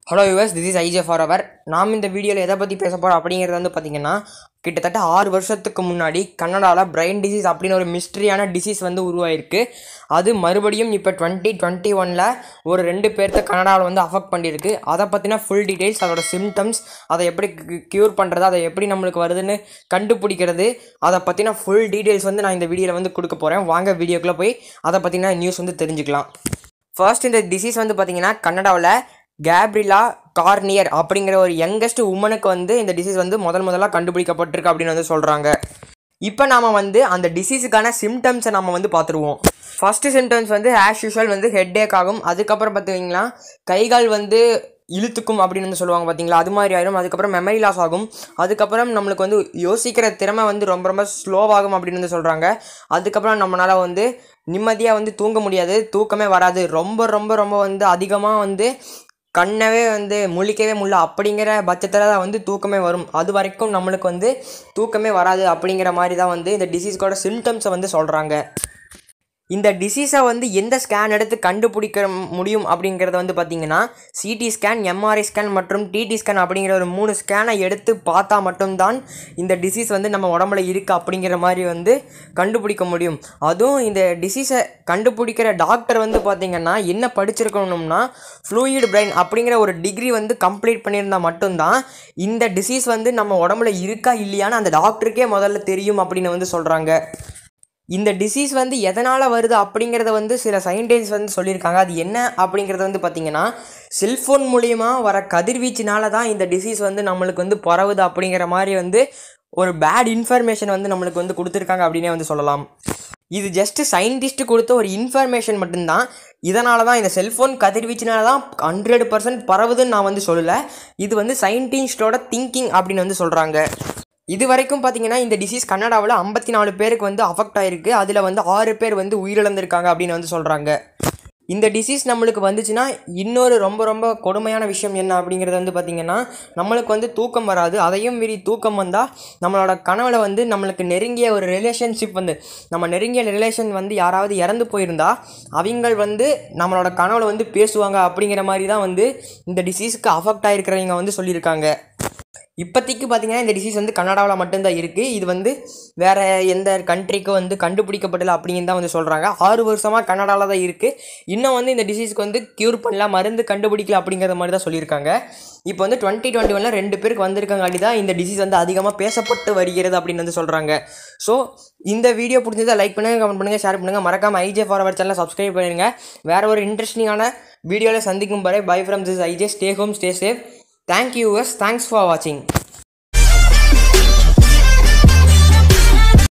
hello us this is IJ for our நாம் இந்த வீடியோவில் எதை பற்றி பேச போகிறோம் அப்படிங்கிறது வந்து பார்த்திங்கன்னா கிட்டத்தட்ட ஆறு வருஷத்துக்கு முன்னாடி கன்னடாவில் பிரைன் டிசீஸ் அப்படின்னு ஒரு மிஸ்ட்ரியான டிசீஸ் வந்து உருவாயிருக்கு அது மறுபடியும் இப்போ டுவெண்ட்டி டுவெண்ட்டி ஒனில் ஒரு ரெண்டு பேர்த்த கனடாவில் வந்து அஃபெக்ட் பண்ணியிருக்கு அதை பற்றின ஃபுல் டீட்டெயில்ஸ் அதோட சிம்டம்ஸ் அதை எப்படி க்யூர் பண்ணுறது அதை எப்படி நம்மளுக்கு வருதுன்னு கண்டுபிடிக்கிறது அதை பற்றின ஃபுல் டீட்டெயில்ஸ் வந்து நான் இந்த வீடியோவில் வந்து கொடுக்க போகிறேன் வாங்க வீடியோக்குள்ளே போய் அதை பற்றின நியூஸ் வந்து தெரிஞ்சுக்கலாம் ஃபர்ஸ்ட் இந்த டிசீஸ் வந்து பார்த்தீங்கன்னா கன்னடாவில் கேப்ரிலா கார்னியர் அப்படிங்கிற ஒரு யங்கஸ்ட் உமனுக்கு வந்து இந்த டிசீஸ் வந்து முதல் முதலாக கண்டுபிடிக்கப்பட்டிருக்கு அப்படின்னு வந்து சொல்கிறாங்க இப்போ நாம் வந்து அந்த டிசீஸுக்கான சிம்டம்ஸை நம்ம வந்து பார்த்துருவோம் ஃபஸ்ட்டு சிம்டம்ஸ் வந்து ஆஸ் யூஷுவல் வந்து ஹெட்டேக் ஆகும் அதுக்கப்புறம் பார்த்தீங்கன்னா கைகால் வந்து இழுத்துக்கும் அப்படின்னு வந்து சொல்லுவாங்க பார்த்தீங்களா அது மாதிரி ஆயிரும் அதுக்கப்புறம் மெமரி லாஸ் ஆகும் அதுக்கப்புறம் நம்மளுக்கு வந்து யோசிக்கிற திறமை வந்து ரொம்ப ரொம்ப ஸ்லோவாகும் அப்படின்னு வந்து சொல்கிறாங்க அதுக்கப்புறம் நம்மளால் வந்து நிம்மதியாக வந்து தூங்க முடியாது தூக்கமே வராது ரொம்ப ரொம்ப ரொம்ப வந்து அதிகமாக வந்து கண்ணவே வந்து முழிக்கவே முடியல அப்படிங்கிற பட்சத்தில் தான் வந்து தூக்கமே வரும் அது வரைக்கும் நம்மளுக்கு வந்து தூக்கமே வராது அப்படிங்கிற மாதிரி தான் வந்து இந்த டிசீஸ்க்கோட சிம்டம்ஸை வந்து சொல்கிறாங்க இந்த டிசீஸை வந்து எந்த ஸ்கேன் எடுத்து கண்டுபிடிக்க முடியும் அப்படிங்கிறத வந்து பார்த்திங்கன்னா சிடி ஸ்கேன் எம்ஆர்ஐ ஸ்கேன் மற்றும் டிடி ஸ்கேன் அப்படிங்கிற ஒரு மூணு ஸ்கேனை எடுத்து பார்த்தா மட்டும்தான் இந்த டிசீஸ் வந்து நம்ம உடம்புல இருக்குது அப்படிங்கிற மாதிரி வந்து கண்டுபிடிக்க முடியும் அதுவும் இந்த டிசீஸை கண்டுபிடிக்கிற டாக்டர் வந்து பார்த்திங்கன்னா என்ன படிச்சிருக்கணும்னா ஃப்ளூயிட் பிரெயின் அப்படிங்கிற ஒரு டிகிரி வந்து கம்ப்ளீட் பண்ணியிருந்தால் மட்டும்தான் இந்த டிசீஸ் வந்து நம்ம உடம்புல இருக்கா இல்லையான்னு அந்த டாக்டருக்கே முதல்ல தெரியும் அப்படின்னு வந்து சொல்கிறாங்க இந்த டிசீஸ் வந்து எதனால் வருது அப்படிங்கிறத வந்து சில சயின்டிஸ்ட் வந்து சொல்லியிருக்காங்க அது என்ன அப்படிங்கிறது வந்து பார்த்திங்கன்னா செல்ஃபோன் மூலிமா வர கதிர்வீச்சினால தான் இந்த டிசீஸ் வந்து நம்மளுக்கு வந்து பரவுது அப்படிங்கிற மாதிரி வந்து ஒரு பேட் இன்ஃபர்மேஷன் வந்து நம்மளுக்கு வந்து கொடுத்துருக்காங்க அப்படின்னே வந்து சொல்லலாம் இது ஜஸ்ட்டு சயின்டிஸ்ட்டு கொடுத்த ஒரு இன்ஃபர்மேஷன் மட்டும்தான் இதனால தான் இந்த செல்ஃபோன் கதிர்வீச்சினால தான் ஹண்ட்ரட் பர்சன்ட் பரவுதுன்னு நான் வந்து சொல்லலை இது வந்து சயின்டிஸ்டோட திங்கிங் அப்படின்னு வந்து சொல்கிறாங்க இது வரைக்கும் பார்த்தீங்கன்னா இந்த டிசீஸ் கன்னடாவில் ஐம்பத்தி நாலு பேருக்கு வந்து அஃபெக்ட் ஆகிருக்கு அதில் வந்து ஆறு பேர் வந்து உயிரிழந்திருக்காங்க அப்படின்னு வந்து சொல்கிறாங்க இந்த டிசீஸ் நம்மளுக்கு வந்துச்சுன்னா இன்னொரு ரொம்ப ரொம்ப கொடுமையான விஷயம் என்ன அப்படிங்கிறது வந்து பார்த்திங்கன்னா நம்மளுக்கு வந்து தூக்கம் வராது அதையும் மீறி தூக்கம் வந்தால் நம்மளோட கனவில் வந்து நம்மளுக்கு நெருங்கிய ஒரு ரிலேஷன்ஷிப் வந்து நம்ம நெருங்கிய ரிலேஷன் வந்து யாராவது இறந்து போயிருந்தா அவங்கள் வந்து நம்மளோட கனவில் வந்து பேசுவாங்க அப்படிங்கிற மாதிரி தான் வந்து இந்த டிசீஸுக்கு அஃபெக்ட் ஆகிருக்கிறவங்க வந்து சொல்லியிருக்காங்க இப்போதைக்கு பார்த்தீங்கன்னா இந்த டிசீஸ் வந்து கனடாவில் மட்டும்தான் இருக்குது இது வந்து வேறு எந்த கண்ட்ரிக்கும் வந்து கண்டுபிடிக்கப்படலை அப்படின்னு தான் வந்து சொல்கிறாங்க ஆறு வருஷமாக கனடாவில் தான் இருக்குது இன்னும் வந்து இந்த டிசீஸ்க்கு வந்து க்யூர் பண்ணல மருந்து கண்டுபிடிக்கல அப்படிங்கிற மாதிரி தான் சொல்லியிருக்காங்க இப்போ வந்து டுவெண்ட்டி டுவெண்ட்டி ஒனில் ரெண்டு பேருக்கு வந்திருக்காங்காட்டி தான் இந்த டிசீஸ் வந்து அதிகமாக பேசப்பட்டு வருகிறது அப்படின்னு வந்து சொல்கிறாங்க ஸோ இந்த வீடியோ பிடிச்சதை லைக் பண்ணுங்கள் கமெண்ட் பண்ணுங்கள் ஷேர் பண்ணுங்கள் மறக்காமல் ஐஜே ஃபார்வர்ட் சேனலை சப்ஸ்கிரைப் பண்ணிடுங்க வேறு ஒரு இன்ட்ரெஸ்டிங்கான வீடியோவில் சந்திக்கும் வரை bye from this IJ stay home stay safe thank you us thanks for வாட்சிங்